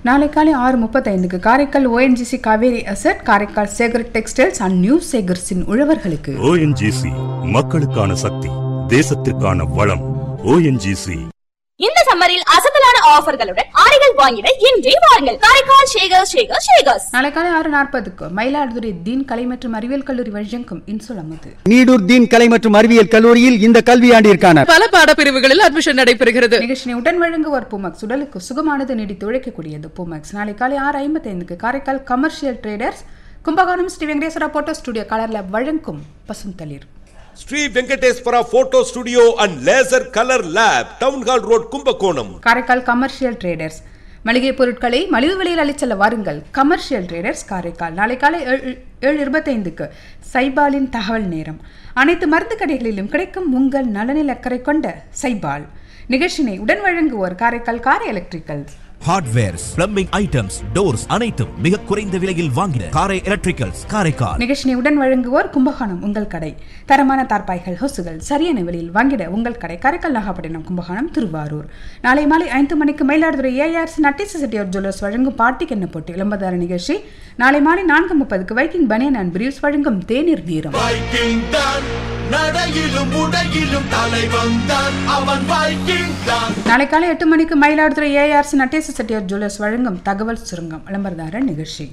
நாளை காலை ஆறு முப்பத்தைந்துக்கு Karaikal ONGC Cauvery asset Karaikal Sekar textiles and new சேகர்ஸின் உழவர்களுக்கு ஓஎன்ஜிசி மக்களுக்கான சக்தி தேசத்திற்கான வளம் ஓஎன்ஜிசி இந்த சம்மரில் அசத்தலான ஆஃபர்களுடன் ஆடைகள் வாங்கிட இன்றே வாருங்கள் காரைக்கால் ஷேகர் ஷேகர் ஷேகர்ஸ் நாளை காலை ஆறு நாற்பதுக்கு மயிலாடுதுறை தீன் கலை மற்றும் அறிவியல் கல்லூரி வழங்கும் இன்சொலமுது நீடூர் தீன் கலை மற்றும் அறிவியல் கல்லூரியில் இந்த கல்வியாண்டிற்கான பல பாடப்பிரிவுகளில் அட்மிஷன் நடைபெறுகிறது நிகழ்ச்சியை உடன் வழங்குவோர் பூமக்ஸ் உடலுக்கு சுகமானது நீடித்து உழைக்கக்கூடியது பூமக்ஸ் நாளை காலை ஆறு ஐம்பத்தைந்துக்கு Karaikal commercial traders Kumbakonam Sri Venkateswara photo studio கலர்ல வழங்கும் பசும் தளிர் Sri Venkateswara photo studio and laser colour lab town hall road Kumbakonam Karaikal commercial traders மளிகை பொருட்களை மலிவு விலையில் அளிச்செல்ல வாருங்கள் கமர்ஷியல் ட்ரேடர்ஸ் காரைக்கால் நாளை காலை ஏழு ஏழு இருபத்தைந்துக்கு சைபாலின் தகவல் நேரம் அனைத்து மருந்து கடைகளிலும் கிடைக்கும் உங்கள் நலனில் அக்கறை கொண்ட சைபால் நிகழ்ச்சினை உடன் வழங்குவோர் Karaikal Karai electricals hardwares plumbing items doors அனைத்தும் மிக குறைந்த விலையில் வாங்கின காரை எலக்ட்ரிக்கல்ஸ் காரைக்கால் நிகழ்ச்சினை உடன் வழங்குவோர் கும்பகோணம் உங்கள் கடை தரமான தார்பாய்கள் ஹொசுகள் சரியான விலையில் வாங்கிட உங்கள் கடை காரைக்கால் நாகப்பட்டினம் கும்பகோணம் திருவாரூர் நாளை மாலை ஐந்து மணிக்கு மயிலாடுதுறை ஏஆர்சி நட்டீச செட்டியார் ஜுவல்லர்ஸ் வழங்கும் பாட்டிக்கு என்ன போட்டி விளம்பரதார நிகழ்ச்சி நாளை மாலை நான்கு முப்பதுக்கு வைக்கிங் பனியன் அண்ட் பிரீவ்ஸ் வழங்கும் தேநீர் நேரம் வைக்கிங் தான் நடையிலும் உடையிலும் தலைவன் தான் அவன் வைக்கிங் தான் நாளை காலை எட்டு மணிக்கு மயிலாடுதுறை ஏஆர்சி நட்டேச செட்டியார் ஜுவல்லர்ஸ் வழங்கும் தகவல் சுருங்கம் விளம்பரதார நிகழ்ச்சி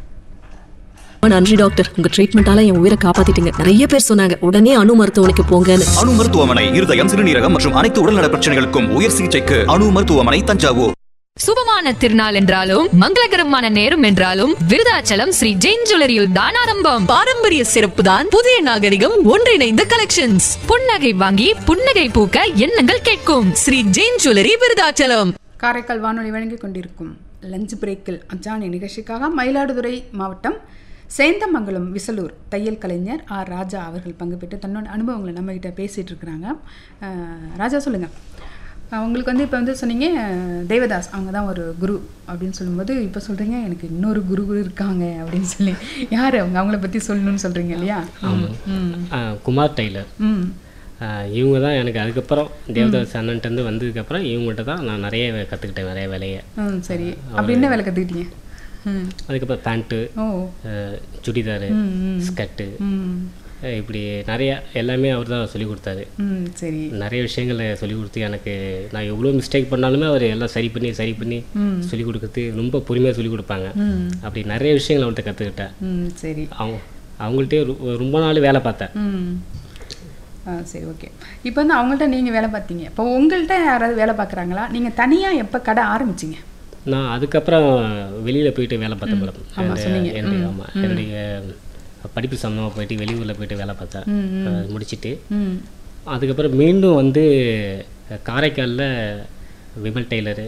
ரொம்ப நன்றி டாக்டர் உங்க ட்ரீட்மெண்டால என் உயிரை காப்பாத்திட்டீங்க நிறைய பேர் சொன்னாங்க உடனே அணு மருத்துவமனைக்கு போங்கன்னு அணு மருத்துவமனை இருதயம் சிறுநீரகம் மற்றும் அனைத்து உடல்நல பிரச்சனைகளுக்கும் உயர் சிகிச்சைக்கு அணு மருத்துவமனை தஞ்சாவூர் சுபமான திருநாள் என்றாலும் மங்களகரமான நேரம் என்றாலும் விருதாச்சலம் ஸ்ரீ ஜெயின் ஜுவல்லரியில் தான் ஆரம்பம் பாரம்பரிய சிறப்பு தான் புதிய நாகரிகம் ஒன்றிணைந்த கலெக்ஷன்ஸ் புன்னகை வாங்கி புன்னகை பூக்க எண்ணங்கள் கேட்கும் ஸ்ரீ ஜெயின் ஜுவல்லரி விருதாச்சலம் காரைக்கால் வானொலி வழங்கிக் கொண்டிருக்கும் லஞ்ச் பிரேக்கில் அஜானி நிகழ்ச்சிக்காக மயிலாடுதுறை மாவட்டம் சேந்தமங்கலம் விசலூர் தையல் கலைஞர் ஆர் ராஜா அவர்கள் பங்கு பெற்று தன்னோட அனுபவங்களை நம்மகிட்ட பேசிகிட்டு இருக்கிறாங்க அஹ், ராஜா சொல்லுங்கள் உங்களுக்கு வந்து இப்போ வந்து சொன்னீங்க அஹ், தேவதாஸ் அவங்க தான் ஒரு குரு அப்படின்னு சொல்லும்போது இப்போ சொல்கிறீங்க எனக்கு இன்னொரு குரு குரு இருக்காங்க அப்படின்னு சொல்லி யார் அவங்க அவங்கள பற்றி சொல்லணும்னு சொல்கிறீங்க இல்லையா ம் ஆ, குமார் டெய்லர் ம் ஆ, இவங்க தான் எனக்கு அதுக்கப்புறம் தேவதாஸ் அண்ணன்ட்டேருந்து வந்ததுக்கப்புறம் இவங்ககிட்ட தான் நான் நிறைய கற்றுக்கிட்டேன் நிறைய வேலையை ம் சரி அப்படி என்ன வேலை கற்றுக்கிட்டீங்க ம் அதுக்கப்புறம் பேண்ட்டு ஓ சுடிதாரு ம், ம். ஸ்கர்ட்டு ம் இப்படி நிறைய எல்லாமே அவர் தான் சொல்லி கொடுத்தாரு ம் சரி நிறைய விஷயங்களை சொல்லி கொடுத்து எனக்கு நான் எவ்வளோ மிஸ்டேக் பண்ணாலுமே அவர் எல்லாம் சரி பண்ணி சரி பண்ணி சொல்லி கொடுக்குறது ரொம்ப பொறுமையாக சொல்லி கொடுப்பாங்க ம் அப்படி நிறைய விஷயங்களை அவர்கிட்ட கற்றுக்கிட்டேன் ம் சரி அவங்க அவங்கள்ட்டே ரொ- ரொம்ப நாள் வேலை பார்த்தேன் ம் ஆ சரி ஓகே இப்போ வந்து அவங்கள்ட்ட நீங்கள் வேலை பார்த்தீங்க இப்போ உங்கள்கிட்ட யாராவது வேலை பார்க்குறாங்களா நீங்கள் தனியாக எப்போ கடை ஆரம்பிச்சிங்க நான் அதுக்கப்புறம் வெளியில் போயிட்டு வேலை பார்த்தேன் மேடம் ஆமா, சொன்னீங்க. என்னுடைய ஆமாம் என்னுடைய படிப்பு சம்மந்தமாக போயிட்டு வெளியூரில் போயிட்டு வேலை பார்த்தேன் அது முடிச்சிட்டு ம் அதுக்கப்புறம் மீண்டும் வந்து காரைக்காலில் விமல் டெய்லரு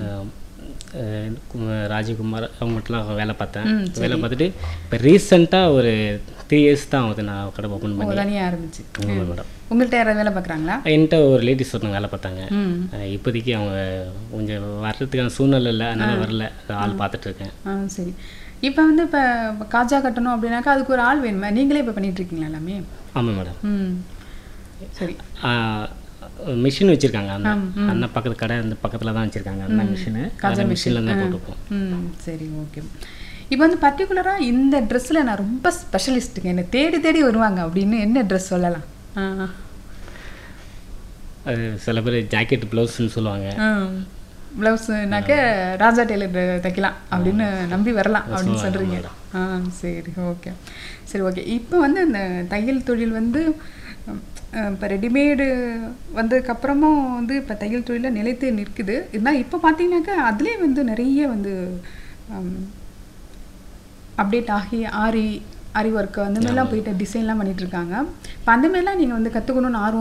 ராஜகுமார் அவங்கள்ட்டலாம் வேலை பார்த்தேன் வேலை பார்த்துட்டு இப்போ ரீசெண்டாக ஒரு த்ரீ இயர்ஸ் தான் ஆகுது நான் கடை ஓப்பன் உங்க பண்ணி தனியாக ஆரம்பிச்சு ஆமாம் மேடம் உங்கள்கிட்ட யாராவது வேலை பார்க்குறாங்களா என்கிட்ட ஒரு லேடிஸ் ஒருத்தவங்க வேலை பார்த்தாங்க ம் அஹ் இப்போதைக்கு அவங்க கொஞ்சம் வர்றதுக்கான சூழ்நிலை இல்லை அதனால வரல ஆள் பார்த்துட்டு இருக்கேன் ஆ சரி இப்போ வந்து இப்போ காஜா கட்டணும் அப்படின்னாக்கா அதுக்கு ஒரு ஆள் வேணுமா நீங்களே இப்போ பண்ணிட்டு இருக்கீங்களா எல்லாமே ஆமாம் மேடம் ம் சரி மிஷின் வச்சுருக்காங்க அண்ணன் அண்ணன் பக்கத்து கடை அந்த பக்கத்தில் தான் வச்சுருக்காங்க அண்ணன் மிஷினு காஜா அந்த மிஷின் மிஷினில் தான் போட்டுப்போம் ம் சரி ஓகே இப்போ வந்து பர்டிகுலராக இந்த ட்ரெஸ்ஸில் நான் ரொம்ப ஸ்பெஷலிஸ்ட்டுங்க என்னை தேடி தேடி வருவாங்க அப்படின்னு என்ன ட்ரெஸ் சொல்லலாம் ஆ அது சில பேர் ஜாக்கெட் ப்ளவுஸ்ன்னு சொல்லுவாங்க ப்ளவுஸ்னாக்க ராஜா டெய்லர் தைக்கலாம் அப்படின்னு நம்பி வரலாம் அப்படின்னு சொல்கிறீங்க ஆ சரி ஓகே சரி ஓகே இப்போ வந்து இந்த தையல் தொழில் வந்து இப்போ ரெடிமேடு வந்ததுக்கப்புறமும் வந்து இப்போ தையல் தொழிலில் நிலைத்து நிற்குது இருந்தால் இப்போ பார்த்தீங்கன்னாக்கா அதுலேயே வந்து நிறைய வந்து அப்டேட் ஆகி ஆரி ஆரி ஒர்க்கு அந்த மாதிரிலாம் போயிட்டு டிசைன்லாம் பண்ணிட்டு இருக்காங்க இப்போ அந்த மாதிரிலாம் நீங்கள் வந்து கற்றுக்கணும்னு ஆர்வம்